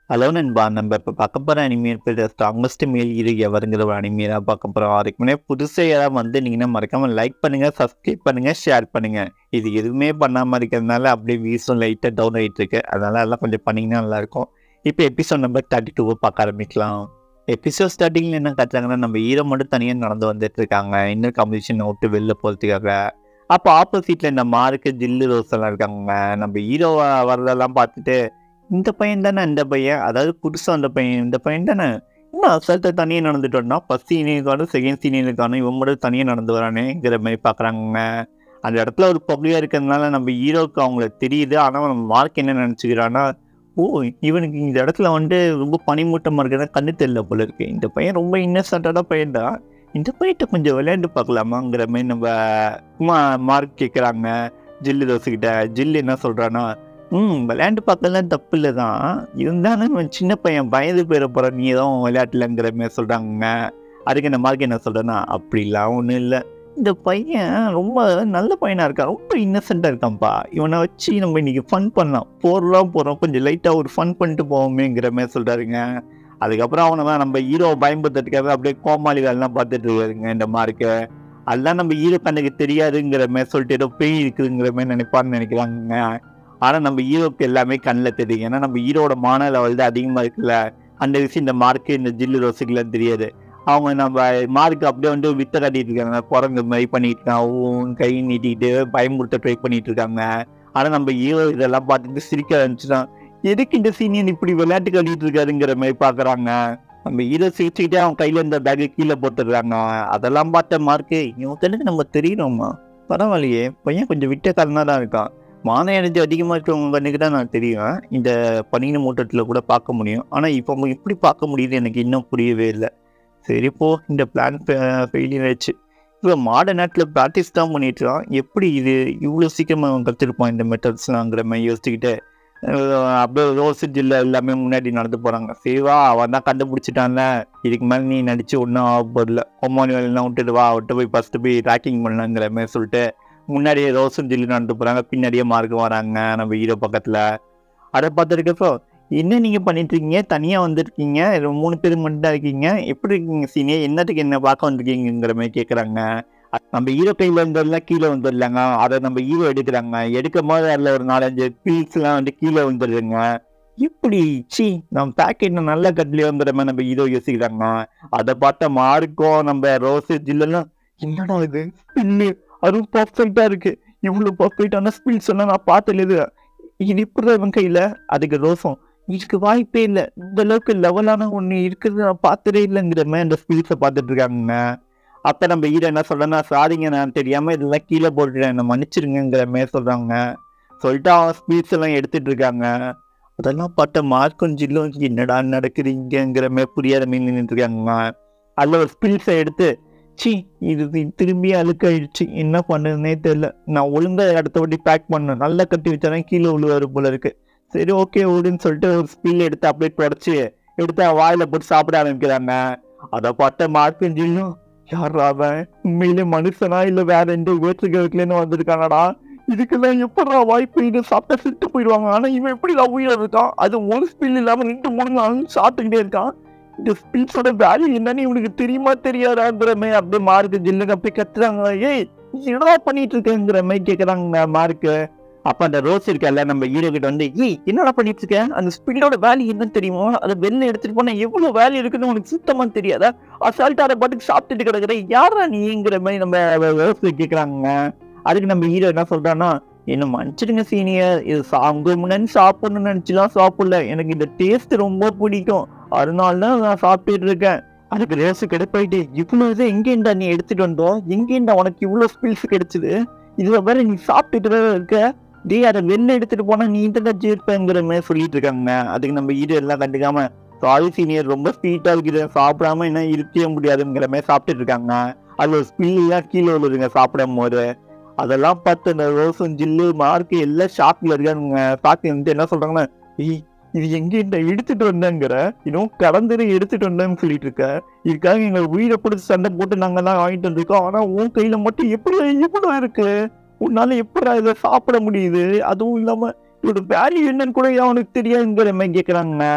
hello நண்பா நம்ம இப்போ பார்க்க போகிற அனிமேல் பேர் ஸ்ட்ராங்கஸ்ட் மேல் இரு எவருங்கிற ஒரு அனிமேல் தான் பார்க்க போகிறோம் அதுக்கு முன்னே புதுசாக யாராவது வந்துட்டீங்கன்னா மறக்காமல் லைக் பண்ணுங்கள் சப்ஸ்கிரைப் பண்ணுங்கள் ஷேர் பண்ணுங்கள் இது எதுவுமே பண்ணாமல் இருக்கிறதுனால அப்படியே வீசும் லைட்டாக டவுன் ஆகிட்டு இருக்கு அதனால எல்லாம் கொஞ்சம் பண்ணிங்கன்னா நல்லாயிருக்கும் இப்போ எபிசோட் நம்பர் தேர்ட்டி டூவை பார்க்க ஆரம்பிக்கலாம் எபிசோட் ஸ்டார்டிங்கில் என்ன காட்டுறாங்கன்னா நம்ம ஹீரோ மட்டும் தனியாக நடந்து வந்துட்டு இருக்காங்க இன்னும் காம்படிஷன் விட்டு வெளில போகிறதுக்காக அப்போ ஆப்போசிட்டில் இந்த மார்க்கு ஜில்லு ரோஸ் எல்லாம் இருக்காங்க நம்ம ஹீரோ வர்றதெல்லாம் பார்த்துட்டு இந்த பையன் தானே இந்த பையன் அதாவது புதுசாக அந்த பையன் இந்த பையன் தானே இன்னும் அசால்ட்டை தனியாக நடந்துட்டு வந்தா ஃபஸ்ட் சீனியருக்கானும் செகண்ட் சீனியருக்கானும் இவன் மட்டும் தனியாக நடந்து வரானேங்கிற மாதிரி பார்க்குறாங்க அந்த இடத்துல ஒரு பப்ளிக்காக இருக்கிறதுனால நம்ம ஹீரோவுக்கு அவங்களுக்கு தெரியுது ஆனால் நம்ம மார்க் என்ன நினச்சிக்கிறான்னா ஓ இவனுக்கு இந்த இடத்துல வந்து ரொம்ப பனிமூட்டமாக இருக்கிறதா கண்ணு தெரியல போல இருக்கு இந்த பையன் ரொம்ப இன்னசென்ட்டான பையன் தான் இந்த பையன்கிட்ட கொஞ்சம் விளையாண்டு பார்க்கலாமாங்கிற மாதிரி நம்ம மா மார்க் கேட்குறாங்க ஜில்லு தோசுக்கிட்ட ஜில்லு என்ன சொல்கிறான்னா ம் விளையாண்டு பார்க்கலாம் தப்பு இல்லை தான் இருந்தாலும் இவன் சின்ன பையன் பயந்து போயிட போகிற நீ எதுவும் விளையாட்டுலங்கிற மாதிரி சொல்கிறாங்க அதுக்கு இந்த மார்க் என்ன சொல்கிறேன்னா அப்படிலாம் ஒன்றும் இல்லை இந்த பையன் ரொம்ப நல்ல பையனாக இருக்கான் ரொம்ப இன்னசென்ட்டாக இருக்கான்ப்பா இவனை வச்சு நம்ம இன்னைக்கு ஃபன் பண்ணலாம் போர்லாம் போகிறோம் கொஞ்சம் லைட்டாக ஒரு ஃபன் பண்ணிட்டு போவோமேங்கிற மாதிரி சொல்கிறாருங்க அதுக்கப்புறம் அவனை தான் நம்ம ஹீரோ பயன்படுத்துறதுக்காக அப்படியே கோமாளி வேலைலாம் பார்த்துட்டு இருக்காருங்க இந்த மார்க்கு அதெல்லாம் நம்ம ஹீரோ கண்ணுக்கு தெரியாதுங்கிற மாதிரி சொல்லிட்டு ஏதோ பேய் இருக்குதுங்கிற மாதிரி நினைப்பான்னு நினைக்கிறாங்க ஆனால் நம்ம ஹீரோக்கு எல்லாமே கண்ணில் தெரியும் ஏன்னா நம்ம ஹீரோட மான லெவல் தான் அதிகமாக இருக்குல்ல அந்த விஷயம் இந்த மார்க்கு இந்த ஜில்லு ரோஸுக்குலாம் தெரியாது அவங்க நம்ம மார்க்கு அப்படியே வந்து வித்த காட்டிட்டு இருக்காங்க குரங்கு மாதிரி பண்ணிட்டு இருக்காங்க ஊன் கை நீட்டிக்கிட்டு பயமுறுத்த ட்ரை பண்ணிட்டு இருக்காங்க ஆனால் நம்ம ஹீரோ இதெல்லாம் பார்த்துட்டு சிரிக்க ஆரம்பிச்சுதான் எதுக்கு இந்த சீனியன் இப்படி விளையாட்டு காட்டிட்டு இருக்காருங்கிற மாதிரி பார்க்குறாங்க நம்ம ஹீரோ சிரிச்சுக்கிட்டே அவன் கையில் இருந்த பேக்கை கீழே போட்டுடுறாங்க அதெல்லாம் பார்த்த மார்க்கு இவனுக்கு நம்ம தெரியணுமா பரவாயில்லையே பையன் கொஞ்சம் விட்ட காரணமாக தான் இருக்கான் மான எனர்ஜி அதிகமாக இருக்கிறவங்க கண்ணுக்கு தான் நான் தெரியும் இந்த பனின மூட்டத்தில் கூட பார்க்க முடியும் ஆனால் இப்போ அவங்க எப்படி பார்க்க முடியுது எனக்கு இன்னும் புரியவே இல்லை சரி போ இந்த பிளான் ஃபெயிலியர் ஆயிடுச்சு இப்போ மாட நேரத்தில் ப்ராக்டிஸ் தான் பண்ணிட்டுருக்கான் எப்படி இது இவ்வளோ சீக்கிரமாக அவன் கற்றுருப்பான் இந்த மெத்தட்ஸ்லாங்கிற மாதிரி யோசிச்சுக்கிட்டு அப்படியே ரோஸ் ஜில்ல எல்லாமே முன்னாடி நடந்து போகிறாங்க சரிவா அவன் தான் கண்டுபிடிச்சிட்டான்ல இதுக்கு மேலே நீ நடிச்சு ஒன்றும் ஆக போதில்ல ஒம்மானி வேலைலாம் விட்டுட்டு வா விட்டு போய் ஃபஸ்ட்டு போய் ட்ராக்கிங் பண்ணலாங்கிற மாதிரி சொல்லிட்டு முன்னாடியே ரோஸும் ஜில்லு நடந்து போகிறாங்க பின்னாடியே மார்க் வராங்க நம்ம ஹீரோ பக்கத்தில் அதை பார்த்துருக்கப்போ என்ன நீங்கள் பண்ணிட்டு இருக்கீங்க தனியாக வந்திருக்கீங்க மூணு பேர் மட்டும் தான் இருக்கீங்க எப்படி இருக்கீங்க சீனியர் என்னத்துக்கு என்ன பார்க்க வந்திருக்கீங்கிற மாதிரி கேட்குறாங்க நம்ம ஹீரோ கையில் வந்ததெல்லாம் கீழே வந்துடலாங்க அதை நம்ம ஹீரோ எடுக்கிறாங்க எடுக்கும் போது அதில் ஒரு நாலஞ்சு பீல்ஸ்லாம் வந்து கீழே வந்துடுதுங்க இப்படி சி நம்ம பேக்கெட் நல்ல கட்லேயே வந்துடுற மாதிரி நம்ம ஹீரோ யோசிக்கிறாங்க அதை பார்த்த மார்க்கும் நம்ம ரோஸு ஜில்லெல்லாம் என்னடா இது ஸ்பின்னு அதுவும் பர்ஃபெக்டா இருக்கு இவ்வளவு பர்ஃபெக்டான ஸ்பீட் சொன்னா நான் பார்த்தது இது இது இப்படி இவன் கையில அதுக்கு ரோசம் இதுக்கு வாய்ப்பே இல்லை இந்த அளவுக்கு லெவலான ஒன்று இருக்குது நான் பார்த்ததே இல்லைங்கிற மாதிரி அந்த ஸ்பீட்ஸை பார்த்துட்டு இருக்காங்க அப்போ நம்ம ஹீரோ என்ன சொல்றேன்னா சாரிங்க நான் தெரியாம இதெல்லாம் கீழே போட்டுட்டேன் என்ன மன்னிச்சிருங்கிற மாதிரி சொல்றாங்க சொல்லிட்டு அவன் ஸ்பீட்ஸ் எல்லாம் எடுத்துட்டு இருக்காங்க அதெல்லாம் பார்த்த மார்க்கும் ஜில்லும் என்னடா நடக்குதுங்கிற மாதிரி புரியாத மீன் நின்றுட்டு இருக்காங்க அதில் ஒரு ஸ்பீட்ஸை எடுத்து சி இது திரும்பி அழுக்காயிடுச்சு என்ன பண்ணுறதுனே தெரியல நான் ஒழுங்கா இடத்த விட்டு பேக் பண்ணேன் நல்லா கட்டி வச்சாதான் கீழே விழுவாரு போல இருக்கு சரி ஓகே விடுன்னு சொல்லிட்டு ஒரு ஸ்பில் எடுத்து அப்படியே தொடச்சி எடுத்து வாயில போட்டு சாப்பிட ஆரம்பிக்கிறாங்க அதை பார்த்த மார்க்கஞ்சிலும் யார் அவன் உண்மையிலே மனுஷனா இல்ல வேற எந்த வேற்றுக்கிறதுலேருந்து வந்திருக்கானடா இதுக்கெல்லாம் எப்படா வாய்ப்பு இது சாப்பிட்டா சிட்டு போயிடுவாங்க ஆனா இவன் எப்படிடா உயிரை இருக்கான் அது ஒரு ஸ்பில் இல்லாம ரெண்டு மூணு நாள் சாப்பிட்டுக்கிட்டே இருக்கான் இந்த ஸ்பில்ஸோட வேல்யூ என்னன்னு இவனுக்கு தெரியுமா தெரியாதாங்கிற மாதிரி அப்படியே மார்க்கு ஜில்லுங்க போய் கத்துறாங்க ஏய் நீ என்னடா பண்ணிட்டு இருக்கேங்கிற மாதிரி கேட்குறாங்க மார்க்கு அப்ப அந்த ரோஸ் இருக்கல நம்ம ஹீரோ கிட்ட வந்து ஏய் என்னடா பண்ணிட்டு இருக்க அந்த ஸ்பில்லோட வேல்யூ என்னன்னு தெரியுமா அதை வெளில எடுத்துட்டு போனா எவ்வளவு வேல்யூ இருக்குன்னு உனக்கு சுத்தமா தெரியாதா அசால்ட்டா அதை பாட்டுக்கு சாப்பிட்டுட்டு கிடக்குற யாரா நீங்கிற மாதிரி நம்ம ரோஸ் கேட்குறாங்க அதுக்கு நம்ம ஹீரோ என்ன சொல்றான்னா என்ன மன்னிச்சிடுங்க சீனியர் இது சாங்க முன்னாடி சாப்பிடணும்னு நினச்சிலாம் சாப்பிடல எனக்கு இந்த டேஸ்ட் ரொம்ப பிடிக்கும் அதனால தான் நான் சாப்பிட்டுட்டு இருக்கேன் அதுக்கு ரேசு கிடைப்பாயிட்டு இவ்வளோ இதை எங்கேண்டா நீ எடுத்துட்டு வந்தோம் எங்கேண்டா உனக்கு இவ்வளோ ஸ்பில்ஸ் கிடைச்சது இதுல வேற நீ சாப்பிட்டுட்டு வேற இருக்க டேய் அதை வெளில எடுத்துட்டு போனா நீ தான் ஜீர்ப்பேங்கிற மாதிரி சொல்லிட்டு இருக்காங்க அதுக்கு நம்ம ஈடு எல்லாம் கண்டுக்காம சாரி சீனியர் ரொம்ப ஸ்வீட்டா இருக்குது சாப்பிடாம என்ன இருக்கவே முடியாதுங்கிற மாதிரி சாப்பிட்டுட்டு இருக்காங்க அது ஒரு ஸ்பில்லாம் கீழே விழுதுங்க சாப்பிடும் போது அதெல்லாம் பார்த்து அந்த ரோஸும் ஜில்லு மார்க்கு எல்லாம் ஷாக்ல இருக்காங்க ஷாக்கு வந்து என்ன சொல்றாங்கன்னா ஏய் இது எங்க இந்த எடுத்துட்டு வந்தேங்கிற இன்னும் கடந்துட்டு எடுத்துட்டு வந்தேன்னு சொல்லிட்டு இருக்க இதுக்காக எங்க உயிரை பிடிச்சி சண்டை போட்டு நாங்க எல்லாம் வாங்கிட்டு வந்திருக்கோம் ஆனா உன் கையில மட்டும் எப்படி இவ்வளவு இருக்கு உன்னால எப்படி இதை சாப்பிட முடியுது அதுவும் இல்லாம இதோட வேல்யூ என்னன்னு கூட அவனுக்கு தெரியாதுங்கிற மாதிரி கேக்குறாங்க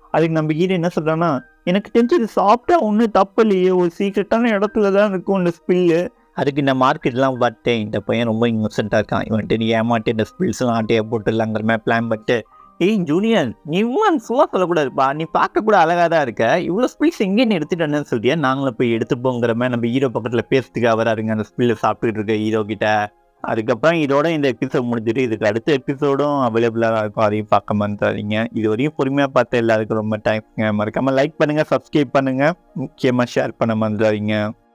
அதுக்கு நம்ம ஹீரோ என்ன சொல்றான்னா எனக்கு தெரிஞ்சு இது சாப்பிட்டா ஒன்றும் தப்பு இல்லையே ஒரு சீக்கிரட்டான இடத்துல தான் இருக்கும் இந்த ஸ்பில்லு அதுக்கு இந்த மார்க்கெட்லாம் பார்த்தேன் இந்த பையன் ரொம்ப இன்னோசென்ட்டாக இருக்கான் இவன்ட்டு நீ ஏமாட்டி இந்த ஸ்பில்ஸ்லாம் ஆட்டையை போட்டுடலாங்கிற மாதிரி பிளான் பண்ணிட்டு ஏய் ஜூனியர் நீ இவ்வளோ சும்மா சொல்லக்கூடாதுப்பா நீ பார்க்க கூட அழகாக தான் இருக்க இவ்வளோ ஸ்பில்ஸ் எங்கே நீ எடுத்துட்டு சொல்லியா நாங்களும் போய் எடுத்துப்போங்கிற மாதிரி நம்ம ஹீரோ பக்கத்தில் பேசுறதுக்கு வராருங்க அந்த ஸ்பில்லை சாப்பிட்டுட்டு இருக்க ஹீரோ கிட்ட அதுக்கப்புறம் இதோட இந்த எபிசோட் முடிஞ்சிட்டு இதுக்கு அடுத்த எபிசோடும் அவைலபிளாக இருக்கும் அதையும் பார்க்க மறந்துடாதீங்க இது வரையும் பொறுமையாக பார்த்த எல்லாருக்கும் ரொம்ப தேங்க்ஸ்ங்க மறக்காமல் லைக் பண்ணுங்கள் சப்ஸ்கிரைப் பண்ணுங்கள் முக்கியமாக ஷேர் பண்ண மறந்துடாதீங்க